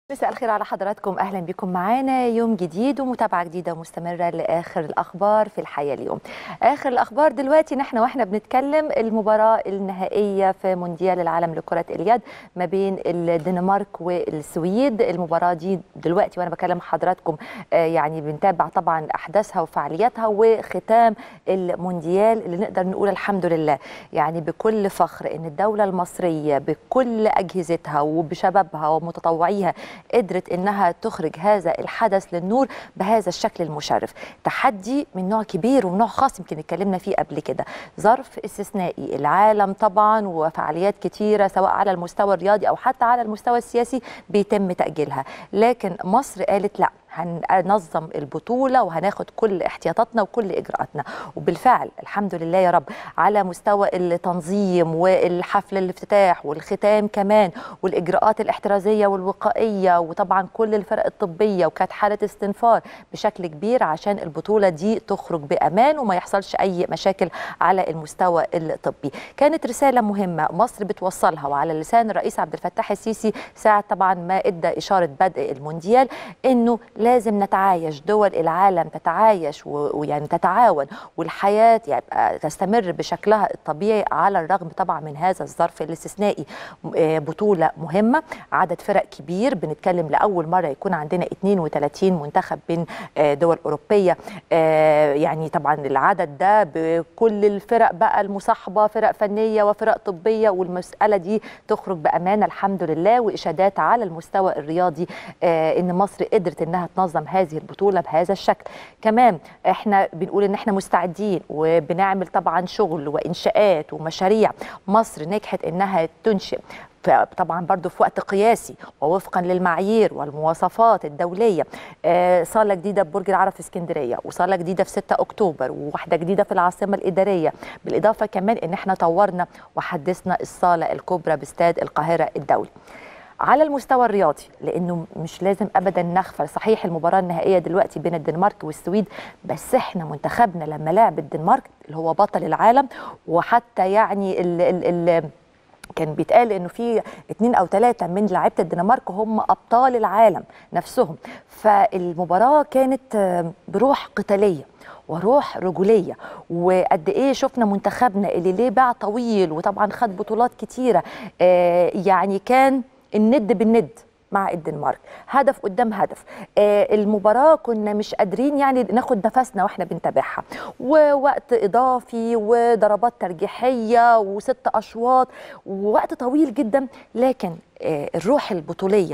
مساء الخير على حضراتكم اهلا بكم معانا يوم جديد ومتابعه جديده ومستمره لاخر الاخبار في الحياه اليوم. اخر الاخبار دلوقتي نحن واحنا بنتكلم المباراه النهائيه في مونديال العالم لكره اليد ما بين الدنمارك والسويد، المباراه دي دلوقتي وانا بكلم حضراتكم آه يعني بنتابع طبعا احداثها وفعالياتها وختام المونديال اللي نقدر نقول الحمد لله يعني بكل فخر ان الدوله المصريه بكل اجهزتها وبشبابها ومتطوعيها قدرت انها تخرج هذا الحدث للنور بهذا الشكل المشرف تحدي من نوع كبير ونوع خاص يمكن اتكلمنا فيه قبل كده ظرف استثنائي العالم طبعا وفعاليات كتيره سواء على المستوى الرياضي او حتى على المستوى السياسي بيتم تاجيلها لكن مصر قالت لا هننظم البطولة وهناخد كل احتياطاتنا وكل إجراءاتنا وبالفعل الحمد لله يا رب على مستوى التنظيم والحفل الافتتاح والختام كمان والإجراءات الاحترازية والوقائية وطبعا كل الفرق الطبية وكانت حالة استنفار بشكل كبير عشان البطولة دي تخرج بأمان وما يحصلش أي مشاكل على المستوى الطبي كانت رسالة مهمة مصر بتوصلها وعلى لسان الرئيس عبد الفتاح السيسي ساعة طبعا ما ادى إشارة بدء المونديال إنه لازم نتعايش دول العالم تتعايش ويعني تتعاون والحياة يبقى تستمر بشكلها الطبيعي على الرغم طبعا من هذا الظرف الاستثنائي بطولة مهمة عدد فرق كبير بنتكلم لأول مرة يكون عندنا 32 منتخب من دول أوروبية يعني طبعا العدد ده بكل الفرق بقى المصاحبة فرق فنية وفرق طبية والمسألة دي تخرج بأمانة الحمد لله وإشادات على المستوى الرياضي إن مصر قدرت إنها تنظم هذه البطولة بهذا الشكل كمان احنا بنقول ان احنا مستعدين وبنعمل طبعا شغل وانشاءات ومشاريع مصر نجحت انها تنشئ طبعا برضو في وقت قياسي ووفقا للمعايير والمواصفات الدولية آه صالة جديدة ببرج العرب في اسكندرية وصالة جديدة في 6 أكتوبر وواحدة جديدة في العاصمة الإدارية بالإضافة كمان إن احنا طورنا وحدثنا الصالة الكبرى باستاد القاهرة الدولي على المستوى الرياضي لانه مش لازم ابدا نغفل صحيح المباراه النهائيه دلوقتي بين الدنمارك والسويد بس احنا منتخبنا لما لعب الدنمارك اللي هو بطل العالم وحتى يعني ال ال ال كان بيتقال انه في اثنين او ثلاثه من لعيبه الدنمارك هم ابطال العالم نفسهم فالمباراه كانت بروح قتاليه وروح رجوليه وقد ايه شفنا منتخبنا اللي ليه باع طويل وطبعا خد بطولات كتيره آه يعني كان الند بالند مع الدنمارك هدف قدام هدف آه المباراة كنا مش قادرين يعني ناخد نفسنا واحنا بنتابعها ووقت إضافي وضربات ترجيحية وست أشواط ووقت طويل جدا لكن آه الروح البطولية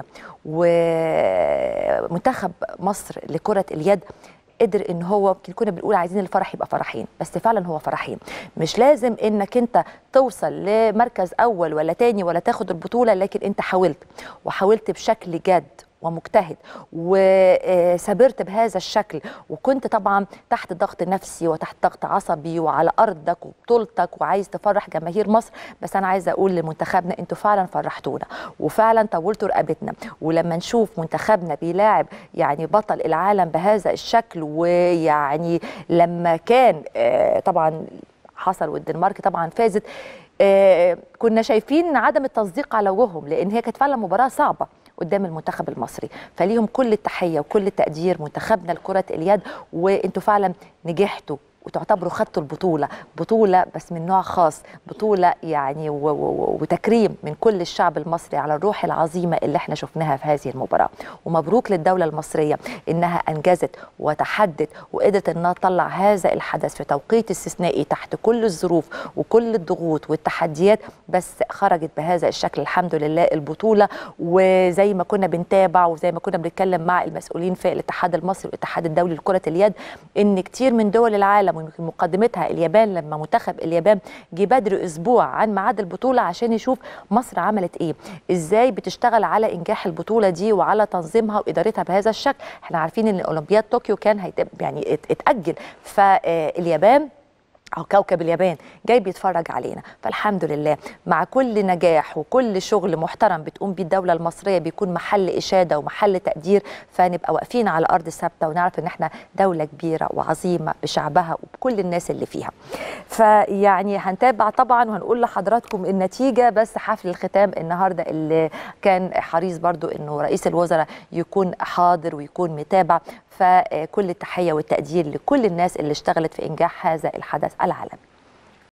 ومنتخب مصر لكرة اليد قدر ان هو يمكن كنا بنقول عايزين الفرح يبقى فرحين بس فعلا هو فرحين مش لازم انك انت توصل لمركز اول ولا تاني ولا تاخد البطوله لكن انت حاولت وحاولت بشكل جاد ومجتهد وسابرت بهذا الشكل وكنت طبعا تحت ضغط نفسي وتحت ضغط عصبي وعلى ارضك وبطولتك وعايز تفرح جماهير مصر بس انا عايزه اقول لمنتخبنا انتوا فعلا فرحتونا وفعلا طولتوا رقبتنا ولما نشوف منتخبنا بيلاعب يعني بطل العالم بهذا الشكل ويعني لما كان طبعا حصل والدنمارك طبعا فازت آه كنا شايفين عدم التصديق على وجوههم لان هي كانت فعلا مباراه صعبه قدام المنتخب المصري فليهم كل التحيه وكل التقدير منتخبنا لكره اليد وانتوا فعلا نجحتوا وتعتبروا خدتوا البطولة بطولة بس من نوع خاص بطولة يعني و و وتكريم من كل الشعب المصري على الروح العظيمة اللي احنا شفناها في هذه المباراة ومبروك للدولة المصرية انها انجزت وتحدت وقدرت انها تطلع هذا الحدث في توقيت استثنائي تحت كل الظروف وكل الضغوط والتحديات بس خرجت بهذا الشكل الحمد لله البطولة وزي ما كنا بنتابع وزي ما كنا بنتكلم مع المسؤولين في الاتحاد المصري والاتحاد الدولي لكرة اليد ان كتير من دول العالم ويمكن مقدمتها اليابان لما منتخب اليابان جه بدري اسبوع عن ميعاد البطوله عشان يشوف مصر عملت ايه ازاي بتشتغل على انجاح البطوله دي وعلى تنظيمها وادارتها بهذا الشكل احنا عارفين ان اولمبياد طوكيو كان هيتب يعني اتاجل فاليابان أو كوكب اليابان جاي بيتفرج علينا فالحمد لله مع كل نجاح وكل شغل محترم بتقوم بيه الدولة المصرية بيكون محل إشادة ومحل تقدير فنبقى واقفين على أرض ثابتة ونعرف إن احنا دولة كبيرة وعظيمة بشعبها وبكل الناس اللي فيها فيعني هنتابع طبعا وهنقول لحضراتكم النتيجة بس حفل الختام النهاردة اللي كان حريص برضو إنه رئيس الوزراء يكون حاضر ويكون متابع فكل التحية والتقدير لكل الناس اللي اشتغلت في إنجاح هذا الحدث العالمي